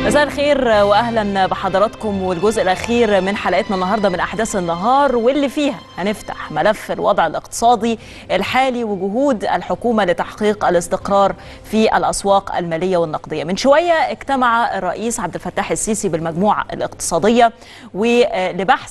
مساء الخير واهلا بحضراتكم والجزء الاخير من حلقتنا النهارده من احداث النهار واللي فيها هنفتح ملف الوضع الاقتصادي الحالي وجهود الحكومه لتحقيق الاستقرار في الاسواق الماليه والنقديه. من شويه اجتمع الرئيس عبد الفتاح السيسي بالمجموعه الاقتصاديه ولبحث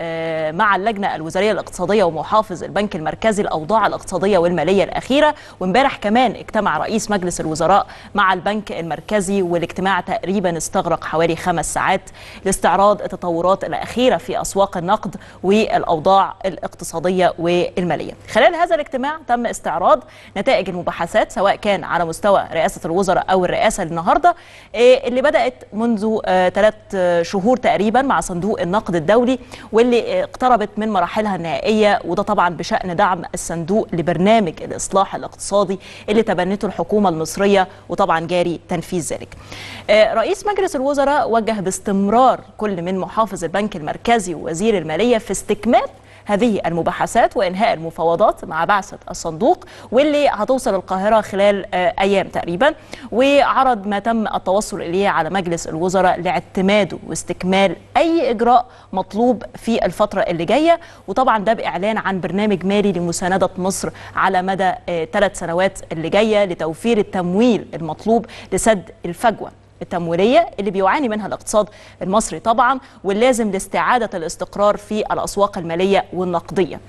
مع اللجنة الوزارية الاقتصادية ومحافظ البنك المركزي الأوضاع الاقتصادية والمالية الأخيرة وامبارح كمان اجتمع رئيس مجلس الوزراء مع البنك المركزي والاجتماع تقريبا استغرق حوالي خمس ساعات لاستعراض التطورات الأخيرة في أسواق النقد والأوضاع الاقتصادية والمالية خلال هذا الاجتماع تم استعراض نتائج المباحثات سواء كان على مستوى رئاسة الوزراء أو الرئاسة النهاردة اللي بدأت منذ ثلاث شهور تقريبا مع صندوق النقد الدولي واللي اقتربت من مراحلها النهائية وده طبعا بشأن دعم الصندوق لبرنامج الإصلاح الاقتصادي اللي تبنته الحكومة المصرية وطبعا جاري تنفيذ ذلك رئيس مجلس الوزراء وجه باستمرار كل من محافظ البنك المركزي ووزير المالية في استكمال هذه المباحثات وانهاء المفاوضات مع بعثه الصندوق واللي هتوصل القاهره خلال ايام تقريبا وعرض ما تم التوصل اليه على مجلس الوزراء لاعتماده واستكمال اي اجراء مطلوب في الفتره اللي جايه وطبعا ده باعلان عن برنامج مالي لمسانده مصر على مدى ثلاث سنوات اللي جايه لتوفير التمويل المطلوب لسد الفجوه التمويليه اللي بيعاني منها الاقتصاد المصري طبعا واللازم لاستعاده الاستقرار في الاسواق الماليه والنقديه.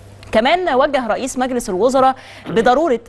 كمان وجه رئيس مجلس الوزراء بضروره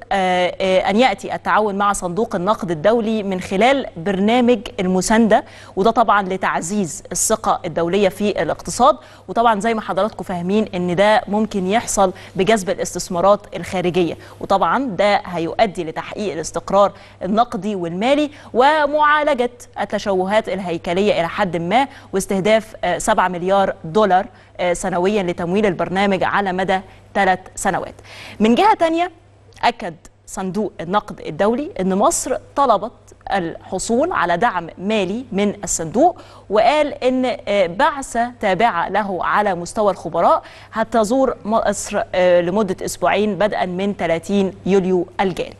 ان ياتي التعاون مع صندوق النقد الدولي من خلال برنامج المسانده وده طبعا لتعزيز الثقه الدوليه في الاقتصاد وطبعا زي ما حضراتكم فاهمين ان ده ممكن يحصل بجذب الاستثمارات الخارجيه وطبعا ده هيؤدي لتحقيق الاستقرار النقدي والمالي ومعالجه التشوهات الهيكليه الى حد ما واستهداف 7 مليار دولار سنويا لتمويل البرنامج على مدى ثلاث سنوات من جهة تانية أكد صندوق النقد الدولي أن مصر طلبت الحصول على دعم مالي من الصندوق وقال ان بعثه تابعه له على مستوى الخبراء هتزور مصر لمده اسبوعين بدءا من 30 يوليو الجاري.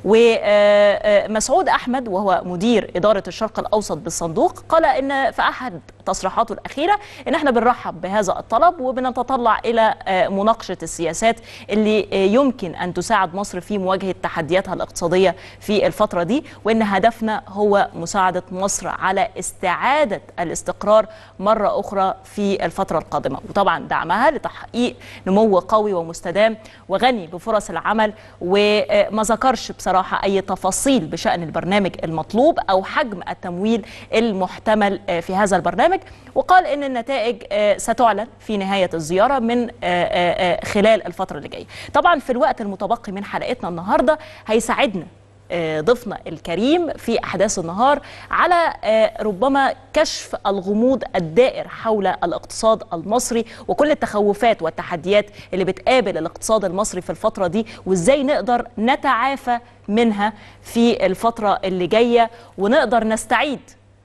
ومسعود احمد وهو مدير اداره الشرق الاوسط بالصندوق قال ان في احد تصريحاته الاخيره ان احنا بنرحب بهذا الطلب وبنتطلع الى مناقشه السياسات اللي يمكن ان تساعد مصر في مواجهه تحدياتها الاقتصاديه في الفتره دي وان هدفنا هو مساعده مصر على استعاده الاستقرار مره اخرى في الفتره القادمه وطبعا دعمها لتحقيق نمو قوي ومستدام وغني بفرص العمل وما ذكرش بصراحه اي تفاصيل بشان البرنامج المطلوب او حجم التمويل المحتمل في هذا البرنامج وقال ان النتائج ستعلن في نهايه الزياره من خلال الفتره اللي جايه طبعا في الوقت المتبقي من حلقتنا النهارده هيساعدنا ضيفنا الكريم في احداث النهار على ربما كشف الغموض الدائر حول الاقتصاد المصري وكل التخوفات والتحديات اللي بتقابل الاقتصاد المصري في الفتره دي وازاي نقدر نتعافى منها في الفتره اللي جايه ونقدر نستعيد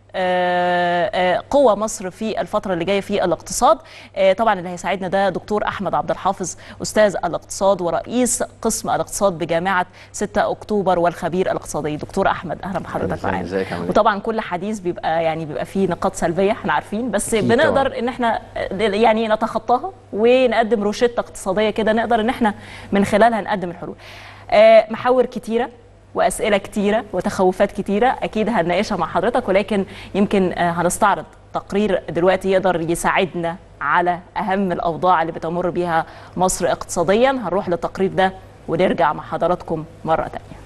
قوة مصر في الفترة اللي جاية في الاقتصاد طبعا اللي هيساعدنا ده دكتور أحمد عبد الحافظ أستاذ الاقتصاد ورئيس قسم الاقتصاد بجامعة 6 أكتوبر والخبير الاقتصادي دكتور أحمد أهلا بحضرتك معانا وطبعا كل حديث بيبقى يعني بيبقى فيه نقاط سلبية احنا عارفين بس بنقدر طبعا. ان احنا يعني نتخطاها ونقدم روشتة اقتصادية كده نقدر ان احنا من خلالها نقدم الحلول محاور كتيرة واسئله كتيره وتخوفات كتيره اكيد هنناقشها مع حضرتك ولكن يمكن هنستعرض تقرير دلوقتي يقدر يساعدنا على اهم الاوضاع اللي بتمر بيها مصر اقتصاديا هنروح للتقرير ده ونرجع مع حضراتكم مره ثانيه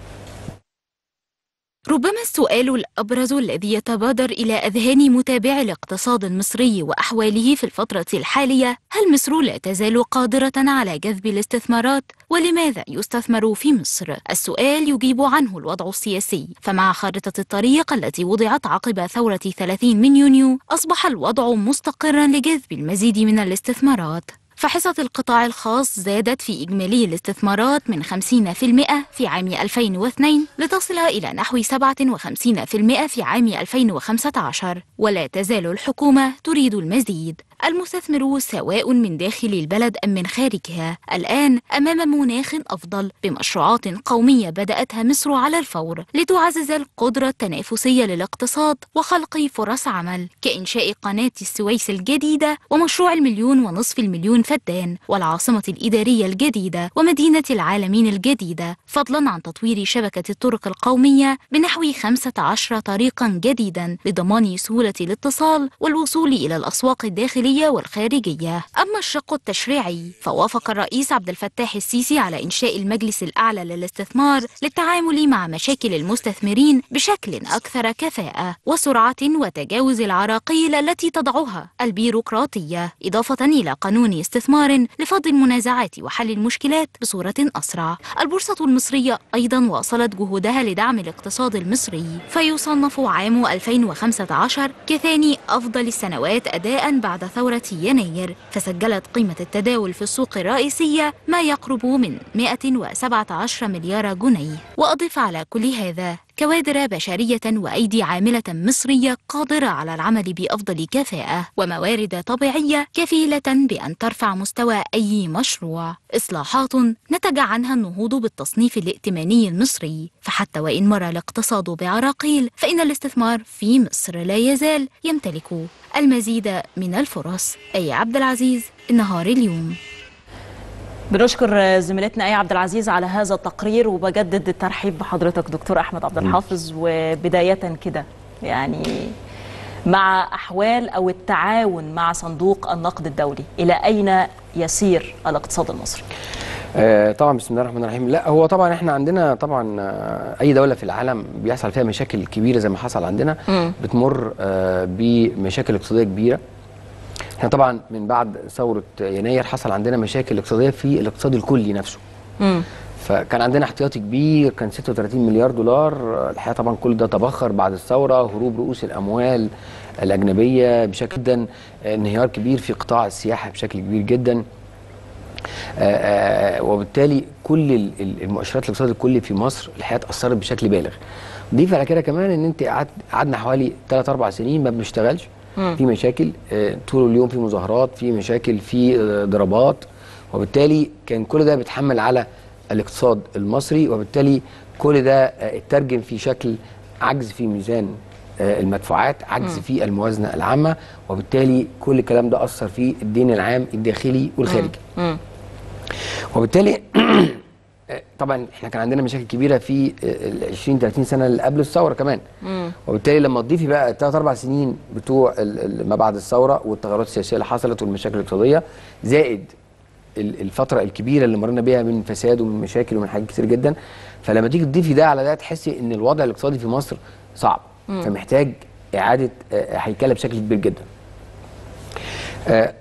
ربما السؤال الأبرز الذي يتبادر إلى أذهان متابعي الاقتصاد المصري وأحواله في الفترة الحالية هل مصر لا تزال قادرة على جذب الاستثمارات؟ ولماذا يستثمر في مصر؟ السؤال يجيب عنه الوضع السياسي فمع خارطة الطريق التي وضعت عقب ثورة 30 من يونيو أصبح الوضع مستقرا لجذب المزيد من الاستثمارات فحصة القطاع الخاص زادت في إجمالي الاستثمارات من 50% في عام 2002 لتصل إلى نحو 57% في عام 2015 ولا تزال الحكومة تريد المزيد المستثمر سواء من داخل البلد أم من خارجها الآن أمام مناخ أفضل بمشروعات قومية بدأتها مصر على الفور لتعزز القدرة التنافسية للاقتصاد وخلق فرص عمل كإنشاء قناة السويس الجديدة ومشروع المليون ونصف المليون فدان والعاصمة الإدارية الجديدة ومدينة العالمين الجديدة فضلا عن تطوير شبكة الطرق القومية بنحو 15 طريقا جديدا لضمان سهولة الاتصال والوصول إلى الأسواق الداخلية والخارجية أما الشق التشريعي فوافق الرئيس عبد الفتاح السيسي على إنشاء المجلس الأعلى للاستثمار للتعامل مع مشاكل المستثمرين بشكل أكثر كفاءة وسرعة وتجاوز العراقيل التي تضعها البيروقراطية إضافة إلى قانون استثمار لفض المنازعات وحل المشكلات بصورة أسرع البورصة المصرية أيضا واصلت جهودها لدعم الاقتصاد المصري فيصنف عام 2015 كثاني أفضل السنوات أداء بعد ثورة يناير فسجلت قيمة التداول في السوق الرئيسية ما يقرب من 117 مليار جنيه وأضف على كل هذا كوادر بشرية وأيدي عاملة مصرية قادرة على العمل بأفضل كفاءة وموارد طبيعية كفيلة بأن ترفع مستوى أي مشروع إصلاحات نتج عنها النهوض بالتصنيف الائتماني المصري فحتى وإن مر الاقتصاد بعراقيل فإن الاستثمار في مصر لا يزال يمتلك المزيد من الفرص أي عبد العزيز النهار اليوم بنشكر زميلتنا ايه عبد العزيز على هذا التقرير وبجدد الترحيب بحضرتك دكتور احمد عبد الحافظ وبدايه كده يعني مع احوال او التعاون مع صندوق النقد الدولي الى اين يسير الاقتصاد المصري آه طبعا بسم الله الرحمن الرحيم لا هو طبعا احنا عندنا طبعا آه اي دوله في العالم بيحصل فيها مشاكل كبيره زي ما حصل عندنا مم. بتمر آه بمشاكل اقتصاديه كبيره احنا طبعا من بعد ثوره يناير حصل عندنا مشاكل اقتصاديه في الاقتصاد الكلي نفسه امم فكان عندنا احتياطي كبير كان 36 مليار دولار الحقيقه طبعا كل ده تبخر بعد الثوره هروب رؤوس الاموال الاجنبيه بشكل جدا انهيار كبير في قطاع السياحه بشكل كبير جدا آه، آه، وبالتالي كل ال- ال- المؤشرات الاقتصاد الكلي في مصر الحقيقه اتاثرت بشكل بالغ ضيف على كده كمان ان انت قعدت قعدنا حوالي 3 4 سنين ما بنشتغلش مم. في مشاكل آه، طول اليوم في مظاهرات في مشاكل في آه، ضربات وبالتالي كان كل ده بيتحمل على الاقتصاد المصري وبالتالي كل ده آه، اترجم في شكل عجز في ميزان آه، المدفوعات عجز في الموازنه العامه وبالتالي كل الكلام ده اثر في الدين العام الداخلي والخارجي امم وبالتالي طبعا احنا كان عندنا مشاكل كبيره في ال 20 30 سنه اللي قبل الثوره كمان امم وبالتالي لما تضيفي بقى الثلاث اربع سنين بتوع ال- ال- ما بعد الثوره والتغيرات السياسيه اللي حصلت والمشاكل الاقتصاديه زائد ال- الفتره الكبيره اللي مرينا بيها من فساد ومن مشاكل ومن حاجات كتير جدا فلما تيجي تضيفي ده على ده تحسي ان الوضع الاقتصادي في مصر صعب فمحتاج اعاده آه، هيكله بشكل كبير جدا آه،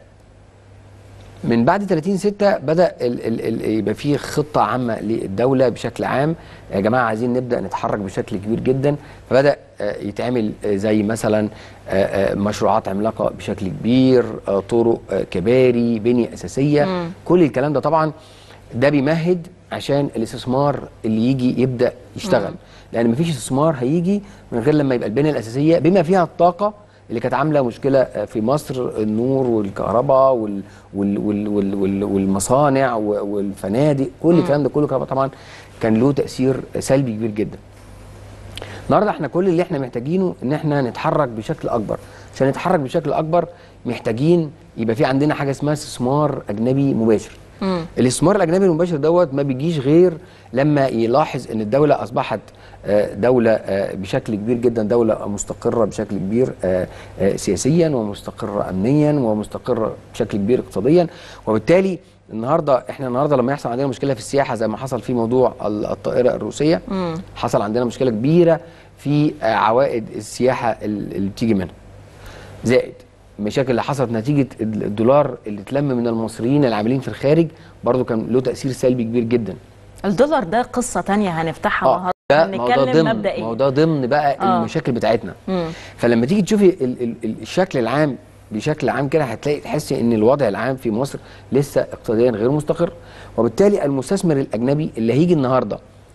من بعد 30 6 بدا ال ال ال يبقى في خطه عامه للدوله بشكل عام يا جماعه عايزين نبدا نتحرك بشكل كبير جدا فبدا آه، يتعمل آه، زي مثلا آه، آه، مشروعات عملاقه بشكل كبير آه، طرق آه، كباري بنيه اساسيه مم. كل الكلام ده طبعا ده بيمهد عشان الاستثمار اللي يجي يبدا يشتغل لان مفيش استثمار هيجي من غير لما يبقى البنيه الاساسيه بما فيها الطاقه اللي كانت عامله مشكله في مصر النور والكهرباء وال وال وال وال وال والمصانع و- والفنادق كل الكلام ده كله كان طبعا كان له تاثير سلبي كبير جدا. النهارده احنا كل اللي احنا محتاجينه ان احنا نتحرك بشكل اكبر عشان نتحرك بشكل اكبر محتاجين يبقى في عندنا حاجه اسمها استثمار اجنبي مباشر امم الاستثمار الاجنبي المباشر دوت ما بيجيش غير لما يلاحظ ان الدوله اصبحت آه، دوله آه، بشكل كبير جدا دوله مستقره بشكل كبير آه، آه، سياسيا ومستقره امنيا ومستقره بشكل كبير اقتصاديا وبالتالي النهارده احنا النهارده لما يحصل عندنا مشكله في السياحه زي ما حصل في موضوع ال- الطائره الروسيه مم. حصل عندنا مشكله كبيره في آه، عوائد السياحه ال- اللي بتيجي منها زائد المشاكل اللي حصلت نتيجه الدولار اللي اتلم من المصريين العاملين في الخارج برضو كان له تاثير سلبي كبير جدا الدولار ده قصه تانية هنفتحها النهارده ده ما هو ده هنتكلم ضمن ما مبدئيا هو ده ضمن بقى آه. المشاكل بتاعتنا مم. فلما تيجي تشوفي ال ال ال الشكل العام بشكل عام كده هتلاقي تحسي ان الوضع العام في مصر لسه اقتصاديا غير مستقر وبالتالي المستثمر الاجنبي اللي هيجي النهارده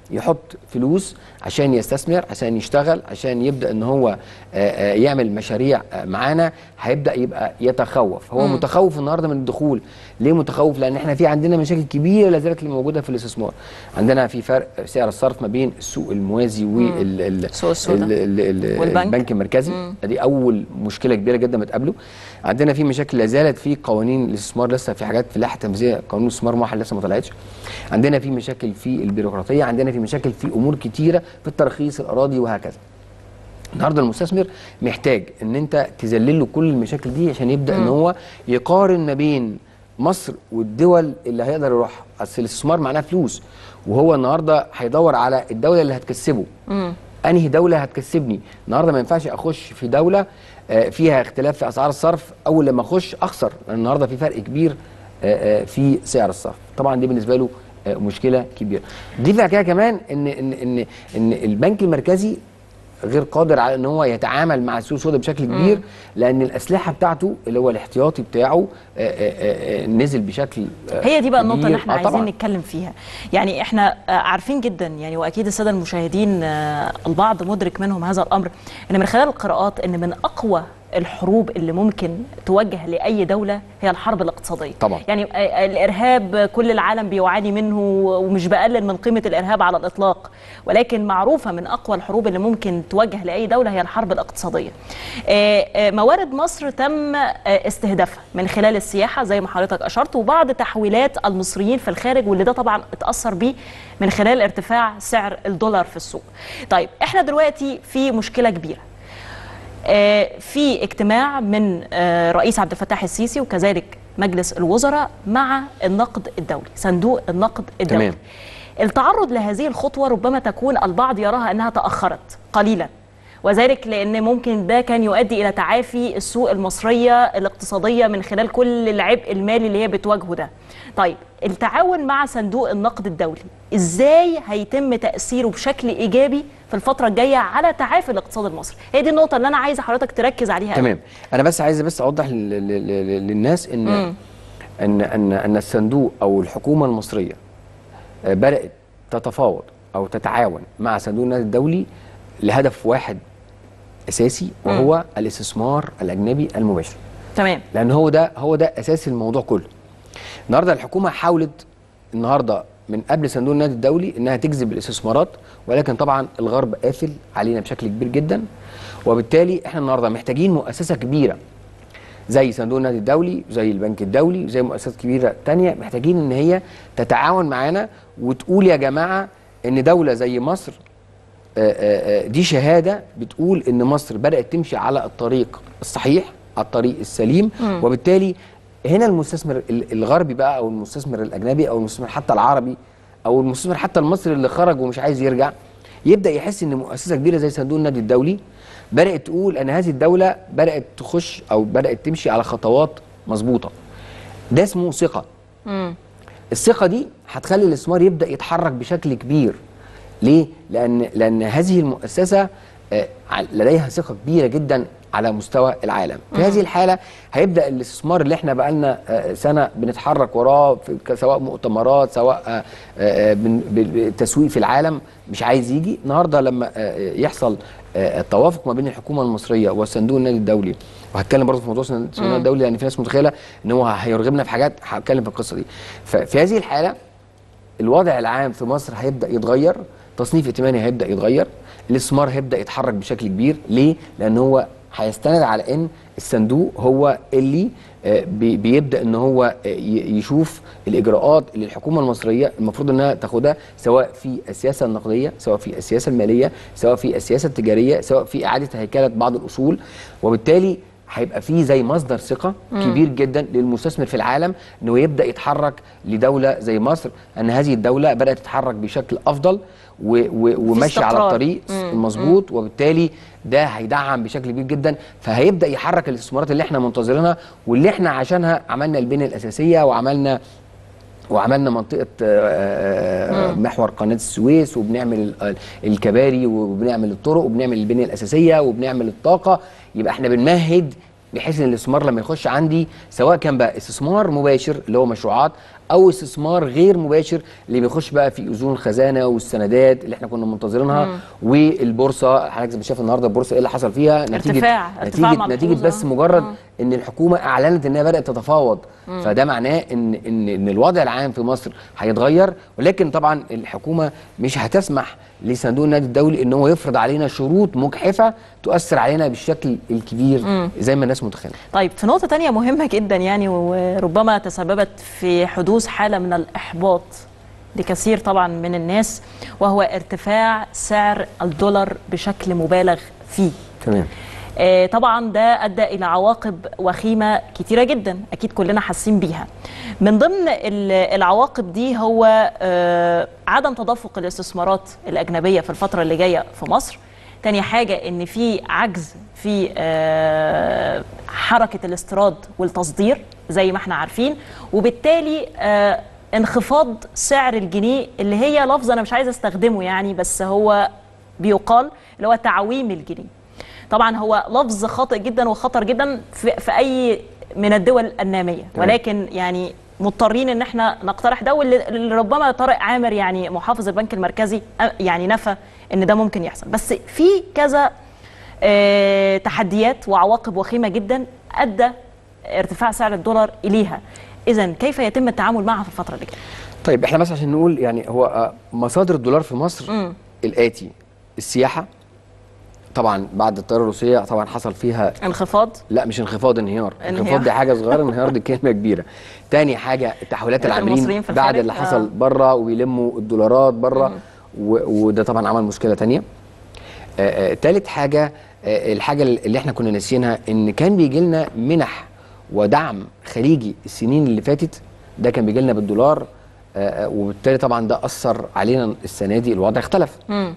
يحط فلوس عشان يستثمر عشان يشتغل عشان يبدا ان هو آه، آه، يعمل مشاريع آه، معانا هيبدا يبقى يتخوف هو متخوف النهارده من الدخول ليه متخوف لان احنا في عندنا مشاكل كبيره لا زالت اللي موجوده في الاستثمار عندنا في فرق سعر الصرف ما بين السوق الموازي وال السوق السوداء والبنك. والبنك البنك المركزي دي اول مشكله كبيره جدا بتقابله عندنا في مشاكل لا زالت في قوانين الاستثمار لسه في حاجات في اللائحه التنفيذيه قانون الاستثمار موحد لسه ما طلعتش عندنا في مشاكل في البيروقراطيه عندنا في مشاكل في امور كتيره في الترخيص الاراضي وهكذا النهارده المستثمر محتاج ان انت تذلل له كل المشاكل دي عشان يبدا ان هو يقارن ما بين مصر والدول اللي هيقدر يروحها اصل الاستثمار معناه فلوس وهو النهارده هيدور على الدوله اللي هتكسبه انهي دوله هتكسبني النهارده ما ينفعش اخش في دوله آه، فيها اختلاف في اسعار الصرف اول لما اخش اخسر لان النهارده في فرق كبير آه، آه، في سعر الصرف طبعا دي بالنسبه له آه، مشكله كبيره دي فيها كده كمان ان ان ان ان البنك المركزي غير قادر على ان هو يتعامل مع السوق السوداء بشكل كبير لان الاسلحه بتاعته اللي هو الاحتياطي بتاعه آه، آه، آه، نزل بشكل آه، هي دي بقى النقطة اللي كبير. احنا آه، عايزين طبعاً. نتكلم فيها يعني احنا آه، عارفين جدا يعني واكيد السادة المشاهدين آه، البعض مدرك منهم هذا الامر ان من خلال القراءات ان من اقوى الحروب اللي ممكن توجه لاي دوله هي الحرب الاقتصاديه طبعاً. يعني آه، الارهاب كل العالم بيعاني منه ومش بقلل من قيمه الارهاب على الاطلاق ولكن معروفه من اقوى الحروب اللي ممكن توجه لاي دوله هي الحرب الاقتصاديه آه، آه، موارد مصر تم آه، استهدافها من خلال السياحه زي ما حضرتك اشرت وبعض تحويلات المصريين في الخارج واللي ده طبعا اتاثر بيه من خلال ارتفاع سعر الدولار في السوق طيب احنا دلوقتي في مشكله كبيره آه، في اجتماع من آه، رئيس عبد الفتاح السيسي وكذلك مجلس الوزراء مع النقد الدولي صندوق النقد الدولي تمام. التعرض لهذه الخطوة ربما تكون البعض يراها أنها تأخرت قليلا وذلك لأن ممكن ده كان يؤدي إلى تعافي السوق المصرية الاقتصادية من خلال كل العبء المالي اللي هي بتواجهه ده طيب التعاون مع صندوق النقد الدولي إزاي هيتم تأثيره بشكل إيجابي في الفترة الجاية على تعافي الاقتصاد المصري هي دي النقطة اللي أنا عايزة حضرتك تركز عليها أوي. تمام انا بس عايز بس اوضح لل- لل- لل- للناس ان ان ان ان الصندوق او الحكومه المصريه آه، بدات تتفاوض او تتعاون مع صندوق النقد الدولي لهدف واحد اساسي وهو الاستثمار الاجنبي المباشر تمام لان هو ده هو ده اساس الموضوع كله النهارده الحكومه حاولت النهارده من قبل صندوق النقد الدولي انها تجذب الاستثمارات ولكن طبعا الغرب قافل علينا بشكل كبير جدا وبالتالي احنا النهارده محتاجين مؤسسه كبيره زي صندوق النقد الدولي زي البنك الدولي زي مؤسسات كبيره تانية محتاجين ان هي تتعاون معانا وتقول يا جماعه ان دوله زي مصر آه، آه، آه، دي شهاده بتقول ان مصر بدات تمشي على الطريق الصحيح على الطريق السليم وبالتالي هنا المستثمر ال- الغربي بقى او المستثمر الاجنبي او المستثمر حتى العربي او المستثمر حتى المصري اللي خرج ومش عايز يرجع يبدا يحس ان مؤسسه كبيره زي صندوق النقد الدولي بدات تقول ان هذه الدوله بدات تخش او بدات تمشي على خطوات مظبوطه ده اسمه ثقه الثقه دي هتخلي الاستثمار يبدا يتحرك بشكل كبير ليه لان لان هذه المؤسسه آه، ع- لديها ثقه كبيره جدا على مستوى العالم في هذه الحاله هيبدا الاستثمار اللي احنا بقالنا آه، سنه بنتحرك وراه في ك- سواء مؤتمرات سواء آه، آه، بن- ب- ب- تسويق في العالم مش عايز يجي النهارده لما آه، يحصل آه، التوافق ما بين الحكومه المصريه والصندوق النقدي الدولي وهتكلم برضه في موضوع الصندوق النقدي الدولي لان في ناس متخيله ان هو هيرغبنا في حاجات هتكلم في القصه دي ففي هذه الحاله الوضع العام في مصر هيبدا يتغير تصنيف ائتماني هيبدا يتغير الاستثمار هيبدا يتحرك بشكل كبير ليه لان هو هيستند على ان الصندوق هو اللي آه، بي- بيبدا ان هو آه، ي- يشوف الاجراءات اللي الحكومه المصريه المفروض انها تاخدها سواء في السياسه النقديه سواء في السياسه الماليه سواء في السياسه التجاريه سواء في اعاده هيكله بعض الاصول وبالتالي هيبقى فيه زي مصدر ثقه كبير جدا للمستثمر في العالم انه يبدا يتحرك لدوله زي مصر ان هذه الدوله بدات تتحرك بشكل افضل و- و- وماشيه على استقرار. الطريق المظبوط وبالتالي ده هيدعم بشكل كبير جدا فهيبدا يحرك الاستثمارات اللي احنا منتظرينها واللي احنا عشانها عملنا البنيه الاساسيه وعملنا وعملنا منطقه آه، آه، محور قناه السويس وبنعمل ال- الكباري وبنعمل الطرق وبنعمل البنيه الاساسيه وبنعمل الطاقه يبقى احنا بنمهد بحيث ان الاستثمار لما يخش عندي سواء كان بقى استثمار مباشر اللي هو مشروعات او استثمار غير مباشر اللي بيخش بقى في اذون الخزانه والسندات اللي احنا كنا منتظرينها والبورصه حضرتك زي ما شايف النهارده البورصه ايه اللي حصل فيها نتيجه ارتفاع- ارتفاع نتيجه ملحوظ، نتيجه بس آه. مجرد آه. ان الحكومه اعلنت انها بدات تتفاوض فده معناه ان ان ان الوضع العام في مصر هيتغير ولكن طبعا الحكومه مش هتسمح لصندوق النقد الدولي ان هو يفرض علينا شروط مجحفه تؤثر علينا بالشكل الكبير زي ما الناس متخيله طيب في نقطة تانية مهمة جدا يعني وربما تسببت في حدوث حالة من الإحباط لكثير طبعا من الناس وهو ارتفاع سعر الدولار بشكل مبالغ فيه تمام آه، طبعا ده ادى الى عواقب وخيمه كتيره جدا اكيد كلنا حاسين بيها من ضمن ال- العواقب دي هو آه، عدم تدفق الاستثمارات الاجنبيه في الفتره اللي جايه في مصر تاني حاجه ان في عجز في آه، حركه الاستيراد والتصدير زي ما احنا عارفين وبالتالي آه، انخفاض سعر الجنيه اللي هي لفظ انا مش عايزه استخدمه يعني بس هو بيقال اللي هو تعويم الجنيه طبعا هو لفظ خاطئ جدا وخطر جدا في, في اي من الدول الناميه تمام. ولكن يعني مضطرين ان احنا نقترح ده واللي اللي ربما طارق عامر يعني محافظ البنك المركزي أ- يعني نفى ان ده ممكن يحصل بس في كذا آه، تحديات وعواقب وخيمه جدا ادى ارتفاع سعر الدولار اليها اذا كيف يتم التعامل معها في الفتره اللي جايه طيب احنا بس عشان نقول يعني هو آه، مصادر الدولار في مصر مم. الاتي السياحه طبعا بعد الطياره الروسيه طبعا حصل فيها انخفاض لا مش انخفاض انهيار انهيار. انخفاض دي حاجه صغيره انهيار دي كلمه كبيره تاني حاجه تحويلات المصريين العاملين في بعد الخارج. اللي حصل آه. بره وبيلموا الدولارات بره و- وده طبعا عمل مشكله تانية آه، آه، تالت حاجه آه، الحاجه اللي احنا كنا ناسيينها ان كان بيجي لنا منح ودعم خليجي السنين اللي فاتت ده كان بيجي لنا بالدولار آه، آه، وبالتالي طبعا ده اثر علينا السنه دي الوضع اختلف مم.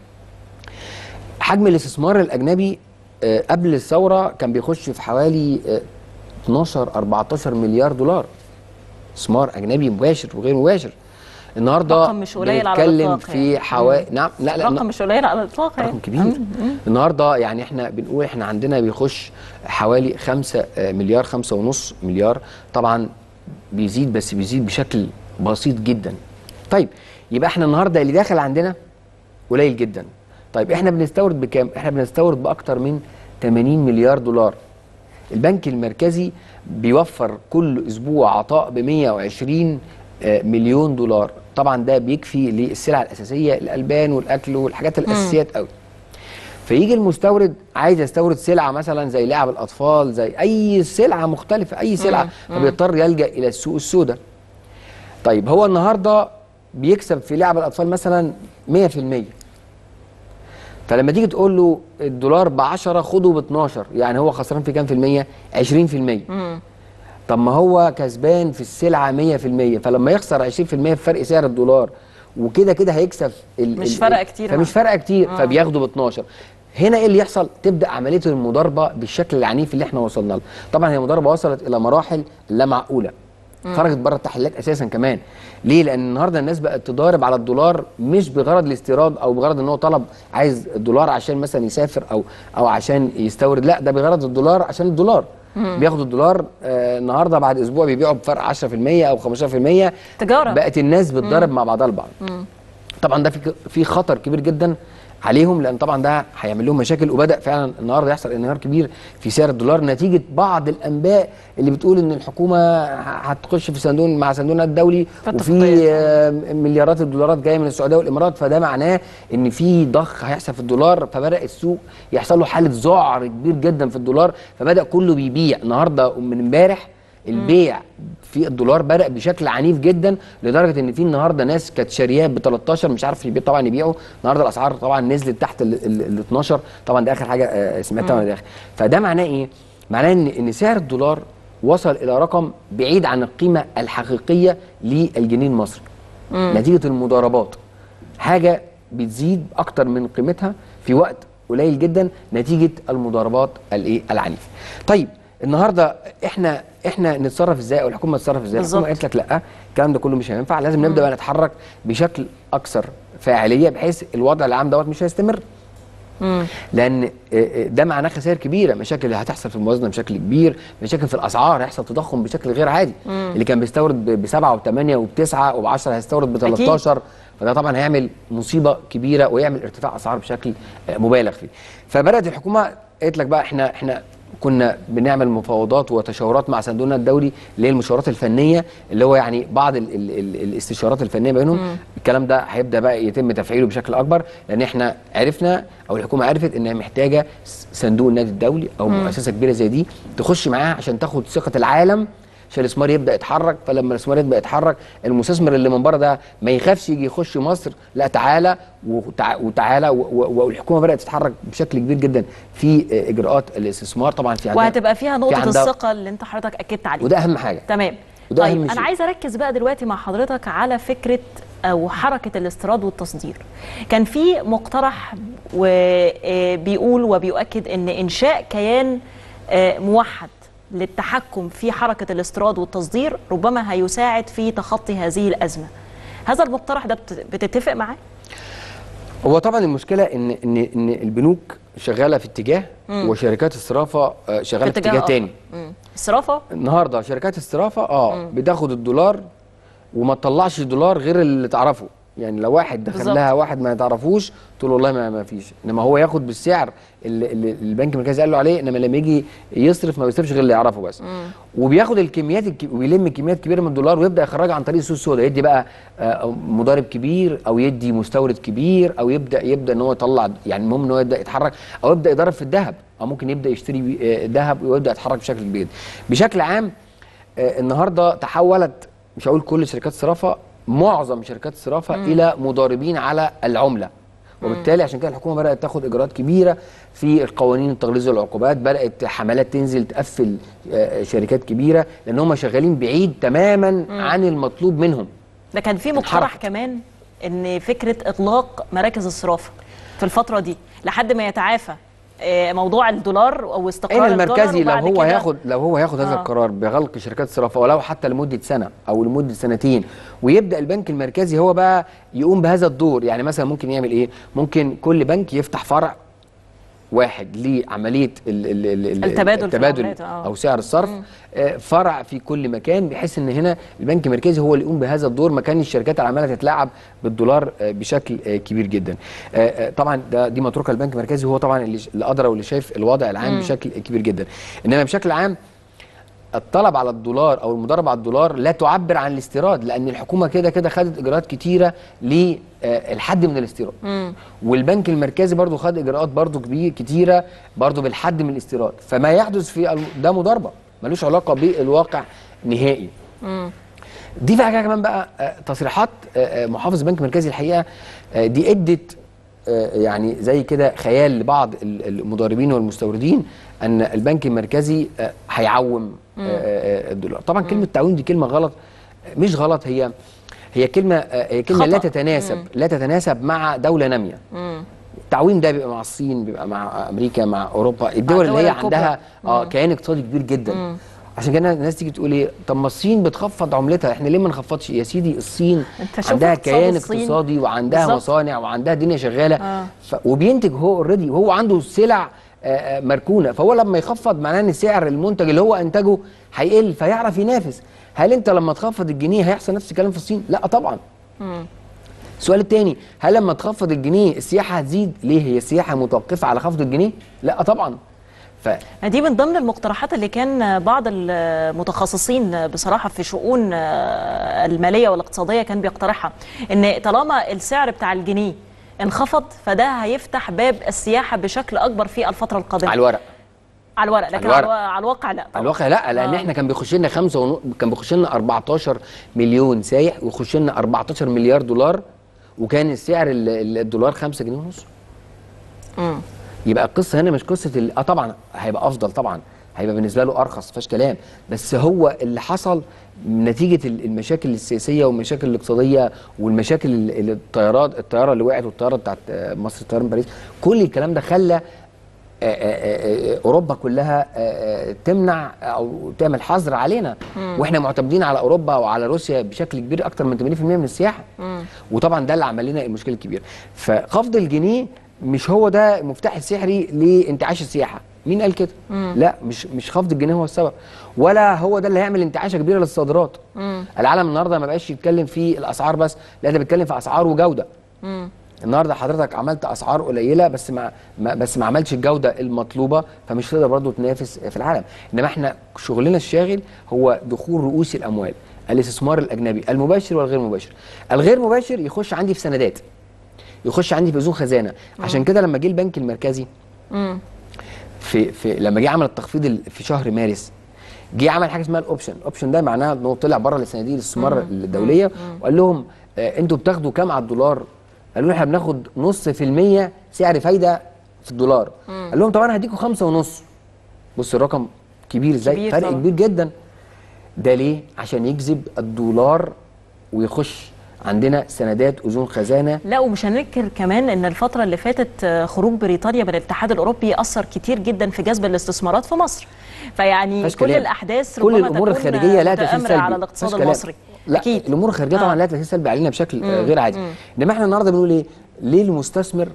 حجم الاستثمار الاجنبي آه، قبل الثوره كان بيخش في حوالي آه، 12 14 مليار دولار استثمار اجنبي مباشر وغير مباشر النهارده رقم مش قليل على بنتكلم الإطلاق في يعني. حوالي نعم لا لا رقم مش قليل على الاطلاق رقم يعني. كبير النهارده يعني احنا بنقول احنا عندنا بيخش حوالي 5 مليار خمسة ونص مليار طبعا بيزيد بس بيزيد بشكل بسيط جدا طيب يبقى احنا النهارده اللي داخل عندنا قليل جدا طيب احنا بنستورد بكام احنا بنستورد باكتر من 80 مليار دولار البنك المركزي بيوفر كل اسبوع عطاء ب 120 آه، مليون دولار طبعا ده بيكفي للسلع الاساسيه الالبان والاكل والحاجات الاساسيات قوي فيجي المستورد عايز يستورد سلعه مثلا زي لعب الاطفال زي اي سلعه مختلفه اي سلعه فبيضطر يلجا الى السوق السوداء طيب هو النهارده بيكسب في لعب الاطفال مثلا 100% فلما تيجي تقول له الدولار ب 10 خده ب 12 يعني هو خسران في كام في المية 20% مم. طب ما هو كسبان في السلعه 100% فلما يخسر 20% في فرق سعر الدولار وكده كده هيكسب ال مش ال- فارقة ال- كتير فمش معاه. فارقه كتير فبياخده ب 12 هنا ايه اللي يحصل تبدا عمليه المضاربه بالشكل العنيف اللي احنا وصلنا له طبعا هي مضاربه وصلت الى مراحل لا معقوله خرجت بره التحليلات اساسا كمان ليه لان النهارده الناس بقت تضارب على الدولار مش بغرض الاستيراد او بغرض ان هو طلب عايز الدولار عشان مثلا يسافر او او عشان يستورد لا ده بغرض الدولار عشان الدولار بياخدوا الدولار آه النهارده بعد اسبوع بيبيعوا بفرق 10% او 15% تجارة. بقت الناس بتضارب مع بعضها البعض طبعا ده في في خطر كبير جدا عليهم لان طبعا ده هيعمل لهم مشاكل وبدا فعلا النهارده يحصل انهيار كبير في سعر الدولار نتيجه بعض الانباء اللي بتقول ان الحكومه ه- هتخش في صندوق مع صندوقنا الدولي في وفي اتفاقية. آه، مليارات الدولارات جايه من السعوديه والامارات فده معناه ان في ضخ هيحصل في الدولار فبدا السوق يحصل له حاله ذعر كبير جدا في الدولار فبدا كله بيبيع النهارده من امبارح البيع في الدولار بدا بشكل عنيف جدا لدرجه ان في النهارده ناس كانت شارياه ب 13 مش عارف يبيع طبعا يبيعوا النهارده الاسعار طبعا نزلت تحت ال ال- ال 12 طبعا ده اخر حاجه آه، سمعتها وانا داخل فده معناه ايه؟ معناه ان ان سعر الدولار وصل الى رقم بعيد عن القيمه الحقيقيه للجنيه المصري نتيجه المضاربات حاجه بتزيد اكتر من قيمتها في وقت قليل جدا نتيجه المضاربات الايه العنيفه طيب النهارده احنا احنا نتصرف ازاي او الحكومه تتصرف ازاي بالظبط. الحكومه قالت لك لا الكلام ده كله مش هينفع لازم نبدا بقى نتحرك بشكل اكثر فاعليه بحيث الوضع العام دوت مش هيستمر لان آه، آه، ده معناه خسائر كبيره مشاكل هتحصل في الموازنه بشكل كبير مشاكل في الاسعار هيحصل تضخم بشكل غير عادي اللي كان بيستورد بسبعه وبثمانيه وبتسعه وب10 هيستورد ب 13 فده طبعا هيعمل مصيبه كبيره ويعمل ارتفاع اسعار بشكل آه، مبالغ فيه فبدات الحكومه قالت لك بقى احنا احنا كنا بنعمل مفاوضات وتشاورات مع صندوقنا الدولي اللي هي المشاورات الفنيه اللي هو يعني بعض ال ال ال الاستشارات الفنيه بينهم الكلام ده هيبدا بقى يتم تفعيله بشكل اكبر لان احنا عرفنا او الحكومه عرفت انها محتاجه صندوق النادي الدولي او مؤسسه كبيره زي دي تخش معاها عشان تاخد ثقه العالم عشان الاستثمار يبدا يتحرك فلما الاستثمار يبدا يتحرك المستثمر اللي من بره ده ما يخافش يجي يخش مصر لا تعالى وتع- وتعالى و- و- والحكومه بدات تتحرك بشكل كبير جدا في آه، اجراءات الاستثمار طبعا في عندها- وهتبقى فيها في نقطه عندها- الثقه اللي انت حضرتك اكدت عليها وده اهم حاجه تمام وده طيب أهم انا شيء. عايزه اركز بقى دلوقتي مع حضرتك على فكره او حركه الاستيراد والتصدير كان في مقترح وبيقول وبيؤكد ان انشاء كيان آه، موحد للتحكم في حركه الاستيراد والتصدير ربما هيساعد في تخطي هذه الازمه هذا المقترح ده بت- بتتفق معاه هو طبعا المشكله ان ان ان البنوك شغاله في اتجاه وشركات الصرافه آه، شغاله في اتجاه آخر. تاني مم. الصرافه النهارده شركات الصرافه اه بتاخد الدولار وما تطلعش الدولار غير اللي تعرفه يعني لو واحد دخل بالظبط. لها واحد ما تعرفوش تقول والله ما, ما فيش انما هو ياخد بالسعر اللي, اللي البنك المركزي قال له عليه انما لما يجي يصرف ما بيصرفش غير اللي يعرفه بس وبياخد الكميات الك... ويلم كميات كبيره من الدولار ويبدا يخرجها عن طريق السوق السوداء يدي بقى آه، مضارب كبير او يدي مستورد كبير او يبدا يبدا ان هو يطلع يعني المهم ان هو يبدا يتحرك او يبدا يضرب في الذهب او ممكن يبدا يشتري بي- آه، ذهب ويبدا يتحرك بشكل كبير بشكل عام آه، النهارده تحولت مش هقول كل شركات الصرافه معظم شركات الصرافه الى مضاربين على العمله وبالتالي عشان كده الحكومه بدات تاخد اجراءات كبيره في القوانين التغليظ والعقوبات بدات حملات تنزل تقفل آه، شركات كبيره لان هم شغالين بعيد تماما عن المطلوب منهم ده كان في مقترح اتحركت. كمان ان فكره اطلاق مراكز الصرافه في الفتره دي لحد ما يتعافى آه، موضوع الدولار او استقرار اين الدولار المركزي لو وبعد هو كده- هياخد لو هو هياخد هذا آه. القرار بغلق شركات الصرافه ولو حتى لمده سنه او لمده سنتين ويبدا البنك المركزي هو بقى يقوم بهذا الدور يعني مثلا ممكن يعمل ايه ممكن كل بنك يفتح فرع واحد لعمليه ال ال ال ال التبادل في التبادل العملات، آه. او سعر الصرف آه، فرع في كل مكان بحيث ان هنا البنك المركزي هو اللي يقوم بهذا الدور مكان الشركات العماله تتلاعب بالدولار آه، بشكل آه، كبير جدا آه، آه، طبعا ده دي متروكه للبنك المركزي هو طبعا اللي اللي ادرى واللي شايف الوضع العام بشكل كبير جدا انما بشكل عام الطلب على الدولار او المضاربه على الدولار لا تعبر عن الاستيراد لان الحكومه كده كده خدت اجراءات كتيره للحد من الاستيراد والبنك المركزي برضو خد اجراءات برضو كبير كتيره برضو بالحد من الاستيراد فما يحدث في الم- ده مضاربه ملوش علاقه بالواقع نهائي دي في حاجه كمان بقى آه، تصريحات آه، آه، محافظ البنك المركزي الحقيقه آه، دي ادت آه، يعني زي كده خيال لبعض ال- المضاربين والمستوردين ان البنك المركزي آه، هيعوم آه، آه، الدولار طبعا كلمه تعويم دي كلمه غلط آه، مش غلط هي هي كلمه آه، هي كلمه لا خطأ. تتناسب لا تتناسب مع دوله ناميه التعويم ده بيبقى مع الصين بيبقى مع امريكا مع اوروبا الدول اللي الدول هي الكبرى. عندها اه كيان اقتصادي كبير جدا عشان كده الناس تيجي تقول ايه طب ما الصين بتخفض عملتها احنا ليه ما نخفضش يا سيدي الصين أنت شوف عندها اقتصاد كيان الصين. اقتصادي وعندها بالظبط. مصانع وعندها دنيا شغاله آه. ف... وبينتج هو اوريدي وهو عنده سلع آه، آه، مركونه فهو لما يخفض معناه ان سعر المنتج اللي هو انتجه هيقل فيعرف ينافس هل انت لما تخفض الجنيه هيحصل نفس الكلام في الصين لا طبعا السؤال الثاني هل لما تخفض الجنيه السياحه هتزيد ليه هي السياحه متوقفه على خفض الجنيه لا طبعا ف دي من ضمن المقترحات اللي كان بعض المتخصصين بصراحة في شؤون المالية والاقتصادية كان بيقترحها ان طالما السعر بتاع الجنيه انخفض فده هيفتح باب السياحة بشكل أكبر في الفترة القادمة على الورق على الورق لكن على على, الورق. الوا- على الواقع لا على طبعاً. الواقع لا لان آه. احنا كان بيخش لنا خمسة ونو... كان بيخش لنا 14 مليون سايح ويخش لنا 14 مليار دولار وكان السعر ال- ال- الدولار 5 جنيه ونص مم. يبقى القصه هنا مش قصه ال... اه طبعا هيبقى افضل طبعا هيبقى بالنسبه له ارخص مفيش كلام بس هو اللي حصل نتيجه ال- المشاكل السياسيه والمشاكل الاقتصاديه والمشاكل ال- ال- الطيارات الطياره اللي وقعت والطياره بتاعت آه، مصر الطيران من باريس كل الكلام ده خلى آه، آه، آه، آه، اوروبا كلها آه، آه، تمنع او تعمل حظر علينا واحنا معتمدين على اوروبا وعلى روسيا بشكل كبير اكتر من 80% من السياحه وطبعا ده اللي عمل لنا المشكله الكبيره فخفض الجنيه مش هو ده المفتاح السحري لانتعاش السياحه مين قال كده لا مش مش خفض الجنيه هو السبب ولا هو ده اللي هيعمل انتعاشه كبيره للصادرات العالم النهارده ما بقاش يتكلم في الاسعار بس لا ده بيتكلم في اسعار وجوده النهارده حضرتك عملت اسعار قليله بس ما, ما بس ما عملتش الجوده المطلوبه فمش تقدر برضه تنافس في العالم انما احنا شغلنا الشاغل هو دخول رؤوس الاموال الاستثمار الاجنبي المباشر والغير مباشر الغير مباشر يخش عندي في سندات يخش عندي في اذون خزانه عشان كده لما جه البنك المركزي في في لما جه عمل التخفيض ال- في شهر مارس جه عمل حاجه اسمها الاوبشن الاوبشن ده معناه انه طلع بره لصناديق الاستثمار الدوليه وقال لهم آه انتوا بتاخدوا كام على الدولار قالوا له احنا بناخد نص في المية سعر فايده في الدولار قال لهم طب انا هديكم خمسة ونص بص الرقم كبير ازاي كبير فرق طبعا. كبير جدا ده ليه عشان يجذب الدولار ويخش عندنا سندات اذون خزانه لا ومش هننكر كمان ان الفتره اللي فاتت آه، خروج بريطانيا من الاتحاد الاوروبي اثر كتير جدا في جذب الاستثمارات في مصر فيعني مفيهاش كل كلام. الاحداث كل ربما الامور تكون الخارجيه لها تاثير متآمرة سلبي على الاقتصاد مفيهاش كلام. المصري لا اكيد الامور الخارجيه آه. طبعا لها تاثير سلبي علينا بشكل آه، مم. غير عادي مم. انما احنا النهارده بنقول ايه ليه المستثمر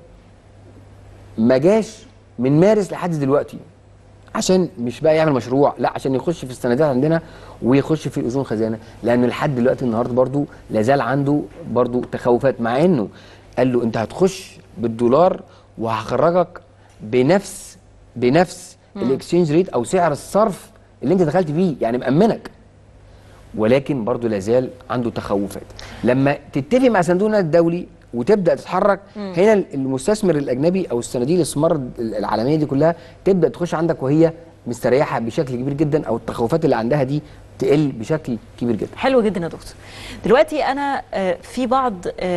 ما جاش من مارس لحد دلوقتي عشان مش بقى يعمل مشروع لا عشان يخش في السندات عندنا ويخش في اذون خزانه لانه لحد دلوقتي النهارده برضو لا زال عنده برضو تخوفات مع انه قال له انت هتخش بالدولار وهخرجك بنفس بنفس الاكسشينج ريت او سعر الصرف اللي انت دخلت بيه يعني مأمنك ولكن برضه لازال عنده تخوفات لما تتفق مع صندوق النقد الدولي وتبدا تتحرك هنا المستثمر الاجنبي او الصناديق الاستثمار العالميه دي كلها تبدا تخش عندك وهي مستريحه بشكل كبير جدا او التخوفات اللي عندها دي تقل بشكل كبير جدا حلو جدا يا دكتور دلوقتي انا آه، في بعض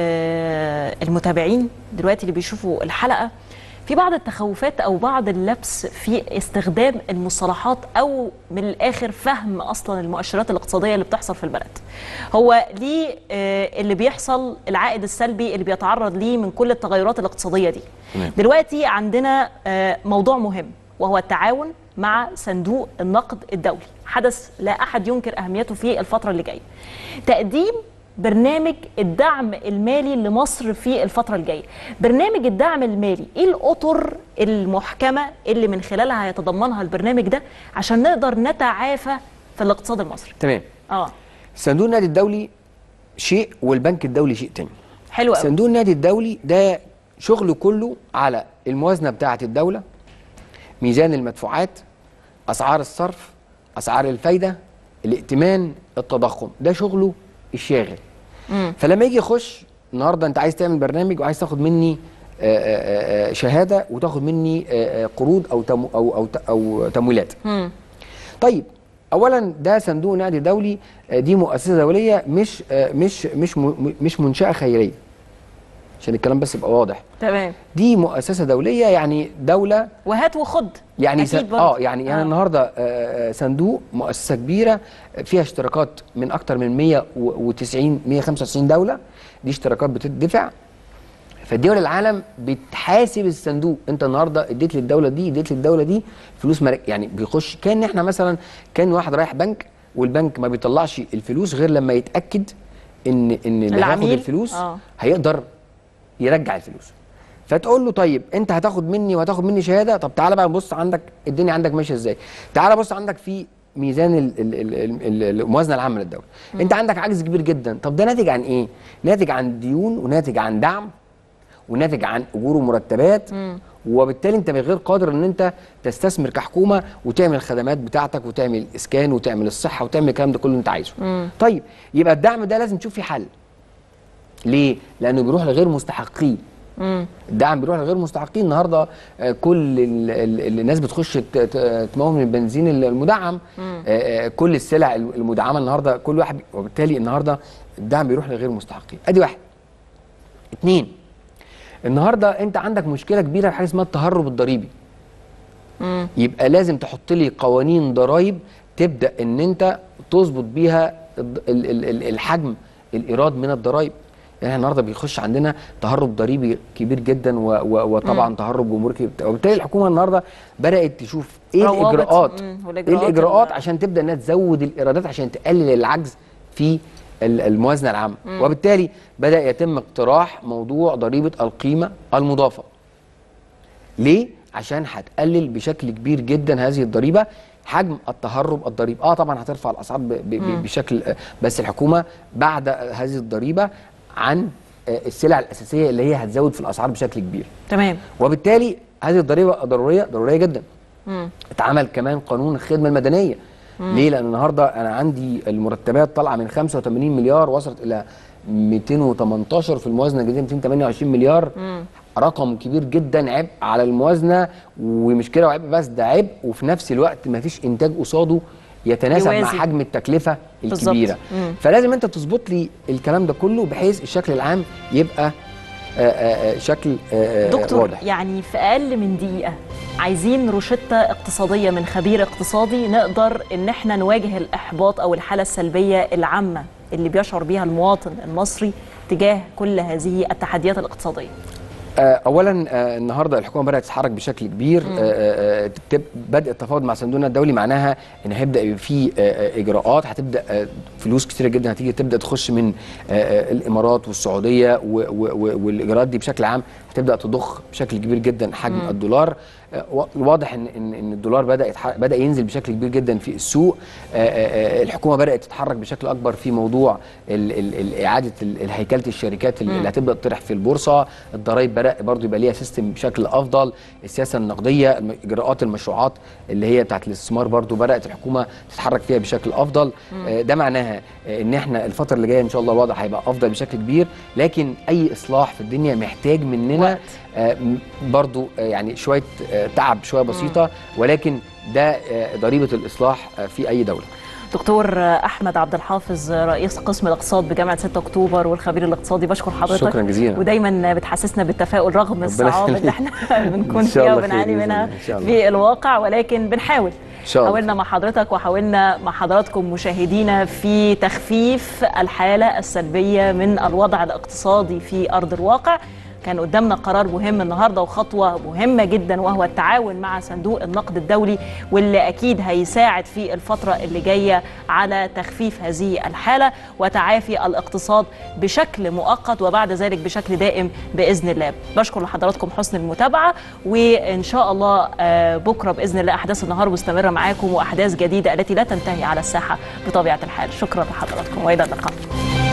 آه، المتابعين دلوقتي اللي بيشوفوا الحلقه في بعض التخوفات او بعض اللبس في استخدام المصطلحات او من الاخر فهم اصلا المؤشرات الاقتصاديه اللي بتحصل في البلد هو ليه آه، اللي بيحصل العائد السلبي اللي بيتعرض ليه من كل التغيرات الاقتصاديه دي تمام. دلوقتي عندنا آه، موضوع مهم وهو التعاون مع صندوق النقد الدولي حدث لا احد ينكر اهميته في الفتره اللي جايه تقديم برنامج الدعم المالي لمصر في الفترة الجاية برنامج الدعم المالي ايه الأطر المحكمة اللي من خلالها هيتضمنها البرنامج ده عشان نقدر نتعافى في الاقتصاد المصري تمام اه صندوق النقد الدولي شيء والبنك الدولي شيء تاني حلو قوي صندوق النقد الدولي ده شغله كله على الموازنه بتاعه الدوله ميزان المدفوعات اسعار الصرف اسعار الفايده الائتمان التضخم ده شغله الشاغل فلما يجي يخش النهارده انت عايز تعمل برنامج وعايز تاخد مني آه، آه، آه، شهاده وتاخد مني آه، آه، قروض او تمو او او او تمويلات مم. طيب اولا ده صندوق نقد دولي آه، دي مؤسسه دوليه مش آه، مش مش م- مش منشاه خيريه عشان الكلام بس يبقى واضح تمام دي مؤسسه دوليه يعني دوله وهات وخد يعني أكيد س... برضه. اه يعني يعني آه. النهارده آه، آه، صندوق مؤسسه كبيره فيها اشتراكات من اكتر من 190 195 دوله دي اشتراكات بتدفع فالدول العالم بتحاسب الصندوق انت النهارده اديت للدوله دي اديت للدوله دي فلوس مرك... يعني بيخش كان احنا مثلا كان واحد رايح بنك والبنك ما بيطلعش الفلوس غير لما يتاكد ان ان اللي هياخد العميل؟ الفلوس آه. هيقدر يرجع الفلوس فتقول له طيب انت هتاخد مني وهتاخد مني شهاده طب تعالى بقى بص عندك الدنيا عندك ماشيه ازاي تعالى بص عندك في ميزان ال- ال- ال- ال- ال- الموازنه العامه للدوله انت عندك عجز كبير جدا طب ده ناتج عن ايه ناتج عن ديون وناتج عن دعم وناتج عن اجور ومرتبات وبالتالي انت غير قادر ان انت تستثمر كحكومه وتعمل الخدمات بتاعتك وتعمل اسكان وتعمل الصحه وتعمل الكلام ده كله اللي انت عايزه طيب يبقى الدعم ده لازم تشوف فيه حل ليه لانه بيروح لغير مستحقيه الدعم بيروح لغير مستحقين النهارده آه، كل ال- ال- الناس بتخش ت- ت- تمول من البنزين المدعم آه، آه، كل السلع المدعمه النهارده كل واحد بي- وبالتالي النهارده الدعم بيروح لغير مستحقين ادي واحد اتنين النهارده انت عندك مشكله كبيره في حاجه اسمها التهرب الضريبي يبقى لازم تحط لي قوانين ضرائب تبدا ان انت تظبط بيها الض- ال- ال- ال- الحجم الايراد من الضرائب يعني إحنا النهارده بيخش عندنا تهرب ضريبي كبير جدا و و وطبعا تهرب جمركي وبالتالي الحكومه النهارده بدات تشوف ايه روابط. الاجراءات مم، ايه والإجراءات الاجراءات ال- عشان تبدا انها تزود الايرادات عشان تقلل العجز في ال- الموازنه العامه وبالتالي بدا يتم اقتراح موضوع ضريبه القيمه المضافه ليه عشان هتقلل بشكل كبير جدا هذه الضريبه حجم التهرب الضريبي اه طبعا هترفع الاسعار ب ب ب بشكل آه، بس الحكومه بعد هذه الضريبه عن آه، السلع الاساسيه اللي هي هتزود في الاسعار بشكل كبير تمام وبالتالي هذه الضريبه ضروريه ضروريه جدا اتعمل كمان قانون الخدمه المدنيه ليه لان النهارده انا عندي المرتبات طالعه من 85 مليار وصلت الى 218 في الموازنه الجديده 228 مليار رقم كبير جدا عبء على الموازنه ومش كده وعبء بس ده عبء وفي نفس الوقت ما فيش انتاج قصاده يتناسب مع يوازي. حجم التكلفه بالظبط. الكبيره مم. فلازم انت تظبط لي الكلام ده كله بحيث الشكل العام يبقى آه، آه، آه، شكل آه، آه، دكتور واضح يعني في اقل من دقيقه عايزين روشته اقتصاديه من خبير اقتصادي نقدر ان احنا نواجه الاحباط او الحاله السلبيه العامه اللي بيشعر بيها المواطن المصري تجاه كل هذه التحديات الاقتصاديه آه، اولا آه، النهارده الحكومه بدات تتحرك بشكل كبير آه، آه، تب- بدء التفاوض مع صندوق النقد الدولي معناها ان هيبدا يبقى في آه، آه، اجراءات هتبدا آه، فلوس كتيره جدا هتيجي تبدا تخش من آه، آه، الامارات والسعوديه و- و- و- والاجراءات دي بشكل عام هتبدا تضخ بشكل كبير جدا حجم الدولار آه، وا- واضح ان ان ان الدولار بدا يتح- بدا ينزل بشكل كبير جدا في السوق آه، آه، آه، الحكومه بدات تتحرك بشكل اكبر في موضوع ال- ال- ال- اعاده ال- ال- هيكله الشركات اللي اللي هتبدا تطرح في البورصه الضرائب بدا برضو يبقى ليها سيستم بشكل افضل السياسه النقديه الم- اجراءات المشروعات اللي هي بتاعت الاستثمار برضو بدات الحكومه تتحرك فيها بشكل افضل آه، ده معناها آه، ان احنا الفتره اللي جايه ان شاء الله الوضع هيبقى افضل بشكل كبير لكن اي اصلاح في الدنيا محتاج مننا وقت. آه، م- برضو آه، يعني شويه آه، تعب شويه بسيطه ولكن ده آه، ضريبه الاصلاح آه، في اي دوله دكتور احمد عبد الحافظ رئيس قسم الاقتصاد بجامعه 6 اكتوبر والخبير الاقتصادي بشكر حضرتك شكراً جزيلا. ودايما بتحسسنا بالتفاؤل رغم الصعاب اللي يخليك. احنا بنكون إن شاء فيها الله خير وبنعاني بإذن منها الله. إن شاء الله. في الواقع ولكن بنحاول إن شاء الله. حاولنا مع حضرتك وحاولنا مع حضراتكم مشاهدينا في تخفيف الحاله السلبيه من الوضع الاقتصادي في ارض الواقع كان قدامنا قرار مهم النهارده وخطوه مهمه جدا وهو التعاون مع صندوق النقد الدولي واللي اكيد هيساعد في الفتره اللي جايه على تخفيف هذه الحاله وتعافي الاقتصاد بشكل مؤقت وبعد ذلك بشكل دائم باذن الله. بشكر لحضراتكم حسن المتابعه وان شاء الله آه، بكره باذن الله احداث النهار مستمره معاكم واحداث جديده التي لا تنتهي على الساحه بطبيعه الحال. شكرا لحضراتكم والى اللقاء.